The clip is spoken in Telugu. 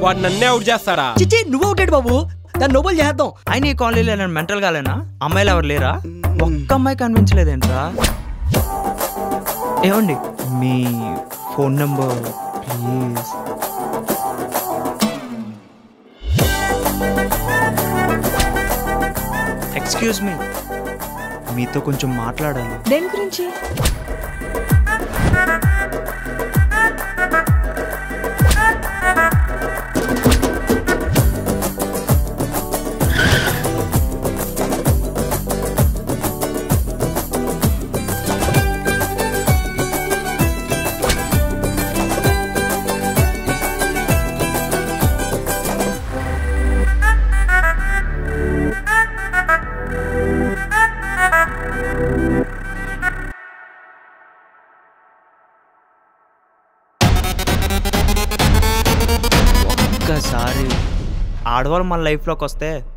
వాడు నన్నే అవుట్ చేస్తాడా చిచ్చి నువ్వు ఒకటి బాబు దాన్ని నోబుల్ చేద్దాం ఆయన ఈ కాలనీలో నేను మెంటల్ గాలేనా అమ్మాయిలు ఎవరు లేరా ఒక్క అమ్మాయి కనిపించలేదేంట్రా ఏమండి మీ phone number please excuse me మీతో కొంచెం మాట్లాడాలి దేని గురించి ఒక్కసారి ఆడవాళ్ళు మన లైఫ్లోకి వస్తే